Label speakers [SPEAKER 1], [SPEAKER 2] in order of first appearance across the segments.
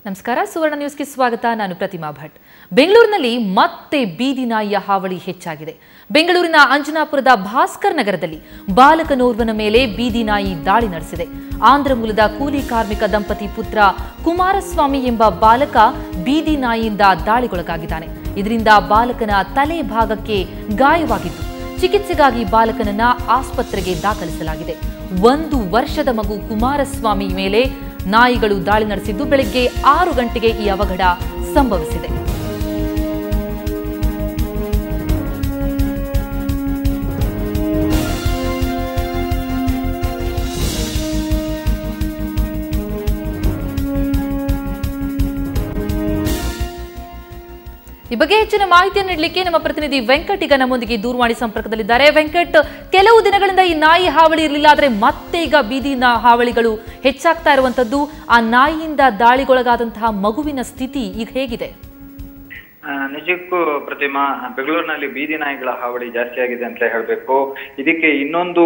[SPEAKER 1] ನಮಸ್ಕಾರ ಸುವರ್ಣ ನ್ಯೂಸ್ಗೆ ಸ್ವಾಗತ ನಾನು ಪ್ರತಿಮಾ ಭಟ್ ಬೆಂಗಳೂರಿನಲ್ಲಿ ಮತ್ತೆ ಬೀದಿ ನಾಯಿಯ ಹಾವಳಿ ಹೆಚ್ಚಾಗಿದೆ ಬೆಂಗಳೂರಿನ ಅಂಜನಾಪುರದ ಭಾಸ್ಕರ್ ನಗರದಲ್ಲಿ ಬಾಲಕನೋರ್ವನ ಮೇಲೆ ಬೀದಿ ನಾಯಿ ದಾಳಿ ನಡೆಸಿದೆ ಆಂಧ್ರ ಮೂಲದ ಕೂಲಿ ಕಾರ್ಮಿಕ ದಂಪತಿ ಪುತ್ರ ಕುಮಾರಸ್ವಾಮಿ ಎಂಬ ಬಾಲಕ ಬೀದಿ ನಾಯಿಯಿಂದ ದಾಳಿಗೊಳಗಾಗಿದ್ದಾನೆ ಇದರಿಂದ ಬಾಲಕನ ತಲೆ ಭಾಗಕ್ಕೆ ಗಾಯವಾಗಿತ್ತು ಚಿಕಿತ್ಸೆಗಾಗಿ ಬಾಲಕನನ್ನ ಆಸ್ಪತ್ರೆಗೆ ದಾಖಲಿಸಲಾಗಿದೆ ಒಂದು ವರ್ಷದ ಮಗು ಕುಮಾರಸ್ವಾಮಿ ಮೇಲೆ ನಾಯಿಗಳು ದಾಳಿ ನಡೆಸಿದ್ದು ಬೆಳಗ್ಗೆ ಆರು ಗಂಟೆಗೆ ಈ ಅವಘಡ ಸಂಭವಿಸಿದೆ ಈ ಬಗ್ಗೆ ಹೆಚ್ಚಿನ ಮಾಹಿತಿಯನ್ನು ನೀಡಲಿಕ್ಕೆ ನಮ್ಮ ಪ್ರತಿನಿಧಿ ವೆಂಕಟ್ ಈಗ ನಮ್ಮೊಂದಿಗೆ ದೂರವಾಣಿ ಸಂಪರ್ಕದಲ್ಲಿದ್ದಾರೆ ವೆಂಕಟ್ ಕೆಲವು ದಿನಗಳಿಂದ ಈ ನಾಯಿ ಹಾವಳಿ ಇರಲಿಲ್ಲ ಆದ್ರೆ ಮತ್ತೆ ಈಗ ಬೀದಿ ನಾ ಹಾವಳಿಗಳು ಹೆಚ್ಚಾಗ್ತಾ ಇರುವಂತದ್ದು ಆ ನಾಯಿಯಿಂದ ದಾಳಿಗೊಳಗಾದಂತಹ ಮಗುವಿನ ಸ್ಥಿತಿ ಈಗ ಹೇಗಿದೆ
[SPEAKER 2] ಆ, ನಿಜಕ್ಕೂ ಪ್ರತಿಮಾ ಬೆಂಗಳೂರಿನಲ್ಲಿ ಬೀದಿ ನಾಯಿಗಳ ಹಾವಳಿ ಜಾಸ್ತಿ ಆಗಿದೆ ಅಂತ ಹೇಳಬೇಕು ಇದಕ್ಕೆ ಇನ್ನೊಂದು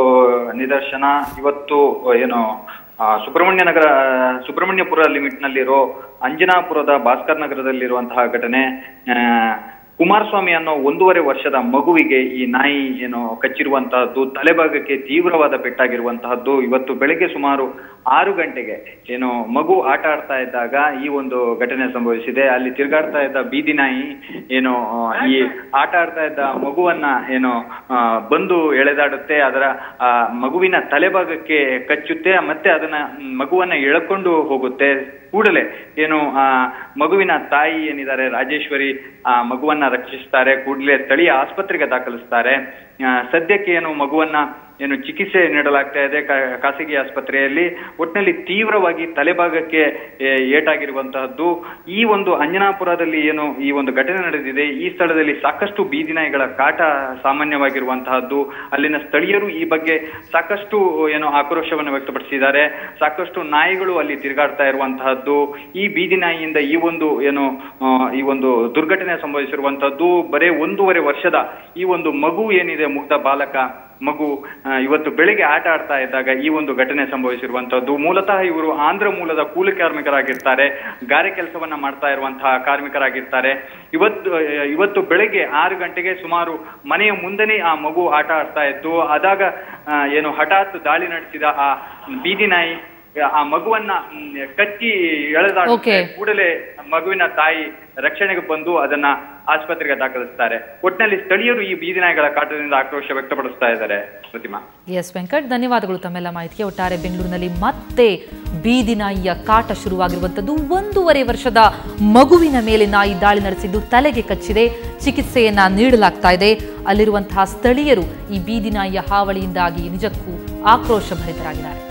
[SPEAKER 2] ಆ, ನಿದರ್ಶನ ಇವತ್ತು ಆ, ಏನು ಆ, ಸುಬ್ರಹ್ಮಣ್ಯ ನಗರ ಸುಬ್ರಹ್ಮಣ್ಯಪುರ ಲಿಮಿಟ್ ನಲ್ಲಿರೋ ಅಂಜನಾಪುರದ ಭಾಸ್ಕರ್ ನಗರದಲ್ಲಿರುವಂತಹ ಘಟನೆ ಆ, ಕುಮಾರಸ್ವಾಮಿ ಅನ್ನೋ ಒಂದೂವರೆ ವರ್ಷದ ಮಗುವಿಗೆ ಈ ನಾಯಿ ಏನು ಕಚ್ಚಿರುವಂತಹದ್ದು ತಲೆಭಾಗಕ್ಕೆ ತೀವ್ರವಾದ ಪೆಟ್ಟಾಗಿರುವಂತಹದ್ದು ಇವತ್ತು ಬೆಳಗ್ಗೆ ಸುಮಾರು ಆರು ಗಂಟೆಗೆ ಏನು ಮಗು ಆಟ ಆಡ್ತಾ ಇದ್ದಾಗ ಈ ಒಂದು ಘಟನೆ ಸಂಭವಿಸಿದೆ ಅಲ್ಲಿ ತಿರುಗಾಡ್ತಾ ಇದ್ದ ಬೀದಿ ನಾಯಿ ಏನು ಆ, ಈ ಆಟ ಆಡ್ತಾ ಇದ್ದ ಮಗುವನ್ನ ಏನು ಆ, ಬಂದು ಎಳೆದಾಡುತ್ತೆ ಅದರ ಆ, ಮಗುವಿನ ತಲೆಭಾಗಕ್ಕೆ ಕಚ್ಚುತ್ತೆ ಮತ್ತೆ ಅದನ್ನ ಮ್, ಮಗುವನ್ನ ಎಳ್ಕೊಂಡು ಹೋಗುತ್ತೆ ಕೂಡಲೇ ಏನು ಆ ಮಗುವಿನ ತಾಯಿ ಏನಿದ್ದಾರೆ ರಾಜೇಶ್ವರಿ ಆ ಮಗುವನ್ನ ರಕ್ಷಿಸ್ತಾರೆ ಕೂಡಲೇ ಸ್ಥಳೀಯ ಆಸ್ಪತ್ರೆಗೆ ದಾಖಲಿಸ್ತಾರೆ ಆ, ಸದ್ಯಕ್ಕೆ ಏನು ಮಗುವನ್ನ ಏನು ಚಿಕಿತ್ಸೆ ನೀಡಲಾಗ್ತಾ ಇದೆ ಕ- ಖಾಸಗಿ ಆಸ್ಪತ್ರೆಯಲ್ಲಿ ಒಟ್ಟಿನಲ್ಲಿ ತೀವ್ರವಾಗಿ ತಲೆಭಾಗಕ್ಕೆ ಏ, ಏಟಾಗಿರುವಂತಹದ್ದು ಈ ಒಂದು ಅಂಜನಾಪುರದಲ್ಲಿ ಏನು ಈ ಒಂದು ಘಟನೆ ನಡೆದಿದೆ ಈ ಸ್ಥಳದಲ್ಲಿ ಸಾಕಷ್ಟು ಬೀದಿ ನಾಯಿಗಳ ಕಾಟ ಸಾಮಾನ್ಯವಾಗಿರುವಂತಹದ್ದು ಅಲ್ಲಿನ ಸ್ಥಳೀಯರು ಈ ಬಗ್ಗೆ ಸಾಕಷ್ಟು ಏನು ಆಕ್ರೋಶವನ್ನು ವ್ಯಕ್ತಪಡಿಸಿದ್ದಾರೆ ಸಾಕಷ್ಟು ನಾಯಿಗಳು ಅಲ್ಲಿ ತಿರುಗಾಡ್ತಾ ಇರುವಂತಹದ್ದು ಈ ಬೀದಿ ನಾಯಿಯಿಂದ ಈ ಒಂದು ಏನು ಆ, ಈ ಒಂದು ದುರ್ಘಟನೆ ಸಂಭವಿಸಿರುವಂತಹದ್ದು ಬರೇ ಒಂದೂವರೆ ವರ್ಷದ ಈ ಒಂದು ಮಗು ಏನಿದೆ ಮುಗ್ಧ ಬಾಲಕ ಮಗು ಆ, ಇವತ್ತು ಬೆಳಿಗ್ಗೆ ಆಟ ಆಡ್ತಾ ಇದ್ದಾಗ ಈ ಒಂದು ಘಟನೆ ಸಂಭವಿಸಿರುವಂತಹದ್ದು ಮೂಲತಃ ಇವರು ಆಂಧ್ರ ಮೂಲದ ಕೂಲಿ ಕಾರ್ಮಿಕರಾಗಿರ್ತಾರೆ ಗಾರೆ ಕೆಲಸವನ್ನ ಮಾಡ್ತಾ ಇರುವಂತಹ ಕಾರ್ಮಿಕರಾಗಿರ್ತಾರೆ ಇವತ್ತು ಆ, ಇವತ್ತು ಬೆಳಿಗ್ಗೆ ಆರು ಗಂಟೆಗೆ ಸುಮಾರು ಮನೆಯ ಮುಂದೆನೇ ಆ ಮಗು ಆಟ ಆಡ್ತಾ ಇತ್ತು ಅದಾಗ ಆ, ಏನು ಹಠಾತ್ ದಾಳಿ ನಡೆಸಿದ ಆ ಬೀದಿ ನಾಯಿ ಆ ಮಗುವನ್ನ ಮ್, ಕಚ್ಚಿ ಎಳೆದಾಡ
[SPEAKER 1] Okay.
[SPEAKER 2] ಕೂಡಲೇ ಮಗುವಿನ ತಾಯಿ ರಕ್ಷಣೆಗೆ ಬಂದು ಅದನ್ನ ಆಸ್ಪತ್ರೆಗೆ ದಾಖಲಿಸ್ತಾರೆ ಒಟ್ಟಿನಲ್ಲಿ ಸ್ಥಳೀಯರು ಈ ಬೀದಿ ನಾಯಿಗಳ ಕಾಟದಿಂದ ಆಕ್ರೋಶ ವ್ಯಕ್ತಪಡಿಸ್ತಾ ಇದ್ದಾರೆ ಪ್ರತಿಮಾ
[SPEAKER 1] ಎಸ್ ವೆಂಕಟ್ ಧನ್ಯವಾದಗಳು ತಮ್ಮೆಲ್ಲ ಮಾಹಿತಿಗೆ ಒಟ್ಟಾರೆ ಬೆಂಗಳೂರಿನಲ್ಲಿ ಮತ್ತೆ ಬೀದಿ ನಾಯಿಯ ಕಾಟ ಶುರುವಾಗಿರುವಂತದ್ದು ಒಂದೂವರೆ ವರ್ಷದ ಮಗುವಿನ ಮೇಲೆ ನಾಯಿ ದಾಳಿ ನಡೆಸಿದ್ದು ತಲೆಗೆ ಕಚ್ಚಿದೆ ಚಿಕಿತ್ಸೆಯನ್ನ ನೀಡಲಾಗ್ತಾ ಇದೆ ಅಲ್ಲಿರುವಂತಹ ಸ್ಥಳೀಯರು ಈ ಬೀದಿ ನಾಯಿಯ ಹಾವಳಿಯಿಂದಾಗಿ ನಿಜಕ್ಕೂ ಆಕ್ರೋಶ ಭರಿತರಾಗಿದ್ದಾರೆ